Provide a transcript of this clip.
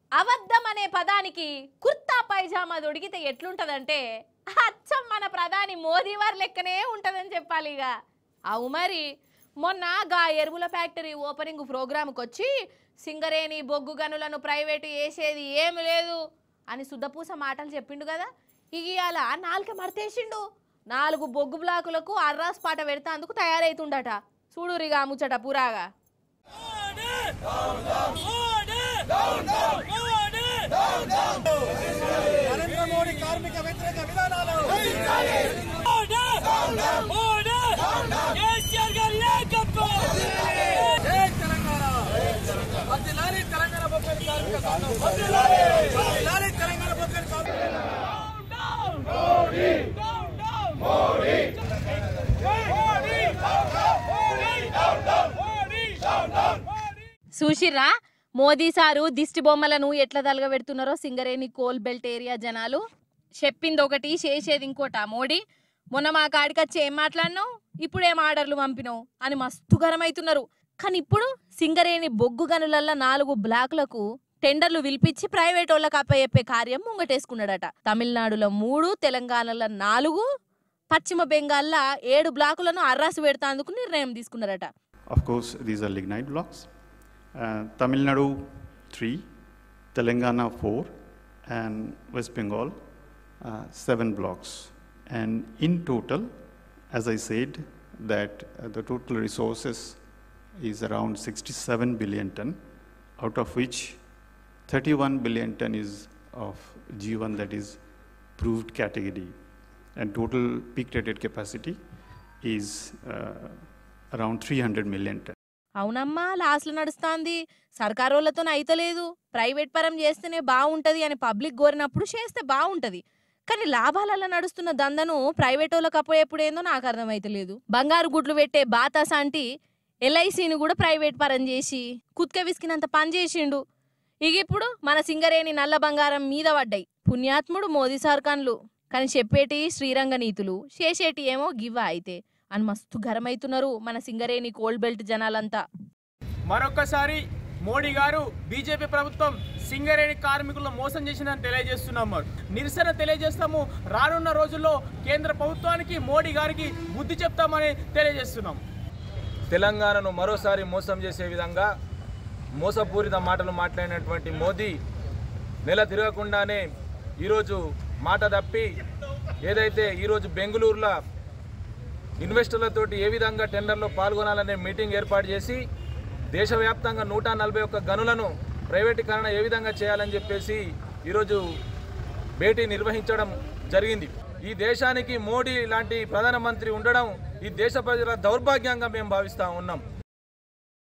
అబద్ధం అనే పదానికి కుర్తా పైజామా దొడిగితే ఎట్లుంటదంటే అచ్చం మన ప్రధాని మోదీ వారి లెక్కనే ఉంటదని చెప్పాలి ఇక అవు మరి మొన్న గా ఎరువుల ఫ్యాక్టరీ ఓపెనింగ్ ప్రోగ్రాంకి వచ్చి సింగరేణి బొగ్గు గనులను ప్రైవేటు వేసేది ఏమి లేదు అని సుద్దపూస మాటలు చెప్పిండు కదా ఇక ఇవాళ నాలుక మడతేసిండు నాలుగు బొగ్గు బ్లాకులకు అర్రాస్ పాట పెడతాందుకు తయారైతుండట చూడురిగా ముచ్చట పురాగా నరేంద్ర మోడీ కార్మిక వ్యతిరేక విధానాలు జై తెలంగాణ వర్ధిల్లాలి తెలంగాణ బొగ్గని కార్మిక సంఘం వర్ధిల్లాలి తెలంగాణ బొగ్గని కార్మిక చూసిర్రా మోదీ సారు దిష్టి బొమ్మలను ఎట్లా తలగబెడుతున్నారో సింగరేణి కోల్ బెల్ట్ ఏరియా జనాలు చెప్పింది ఒకటి చేసేది ఇంకోట మోడీ మొన్న మా కాడికి వచ్చి ఏం మాట్లాడినావు ఇప్పుడు ఏం ఆర్డర్లు పంపినావు అని మస్తు గరమవుతున్నారు కానీ ఇప్పుడు సింగరేణి బొగ్గు గనులల్ల నాలుగు బ్లాకులకు టెండర్లు పిలిపించి ప్రైవేట్ వాళ్ళకి అప్పచెప్పే కార్యం ముంగటేసుకున్నాడట తమిళనాడులో మూడు తెలంగాణలో నాలుగు పశ్చిమ బెంగాల్లో ఏడు బ్లాకులను అర్రాసు పెడతాందుకు నిర్ణయం తీసుకున్నారట Of course, these are lignite blocks. Uh, Tamil Nadu, three, Telangana, four, and West Bengal, uh, seven blocks. And in total, as I said, that uh, the total resources is around 67 billion ton, out of which 31 billion ton is of G1 that is proved category. And total peak rated capacity is uh, around 300 million ton. అవునమ్మా లాస్ట్లో నడుస్తాంది సర్కారోళ్ళతో అయితలేదు private పరం చేస్తేనే బాగుంటది అని public కోరినప్పుడు చేస్తే బాగుంటది కానీ లాభాలలో నడుస్తున్న దందను ప్రైవేట్ వాళ్ళకి అపోయేప్పుడేందో నాకు అర్థమైతలేదు బంగారు గుడ్లు పెట్టే బాతాస్ అంటే ఎల్ఐసిని కూడా ప్రైవేట్ పరం చేసి కుత్క విసికినంత పని చేసిండు ఇక ఇప్పుడు మన సింగరేణి నల్ల బంగారం మీద పడ్డాయి పుణ్యాత్ముడు మోదీ సర్కాన్లు కానీ చెప్పేటి శ్రీరంగ నీతులు చేసేటి ఏమో గివ్వ అయితే అని మస్తు గరమైతున్నారు మన సింగరేణి కోల్డ్ బెల్ట్ జనాలంతా మరొకసారి మోడీ గారు బీజేపీ ప్రభుత్వం సింగరేణి కార్మికులను మోసం చేసిందని తెలియజేస్తున్నాం మరి నిరసన తెలియజేస్తాము రానున్న రోజుల్లో కేంద్ర ప్రభుత్వానికి మోడీ గారికి బుద్ధి చెప్తామని తెలియజేస్తున్నాం తెలంగాణను మరోసారి మోసం చేసే విధంగా మోసపూరిత మాటలు మాట్లాడినటువంటి మోదీ నెల తిరగకుండానే ఈరోజు మాట తప్పి ఏదైతే ఈరోజు బెంగళూరులో ఇన్వెస్టర్లతోటి ఏ విధంగా టెండర్లో పాల్గొనాలనే మీటింగ్ ఏర్పాటు చేసి దేశవ్యాప్తంగా నూట నలభై ఒక్క గనులను ప్రైవేటీకరణ ఏ విధంగా చేయాలని చెప్పేసి ఈరోజు భేటీ నిర్వహించడం జరిగింది ఈ దేశానికి మోడీ లాంటి ప్రధానమంత్రి ఉండడం ఈ దేశ ప్రజల దౌర్భాగ్యంగా మేము భావిస్తూ ఉన్నాం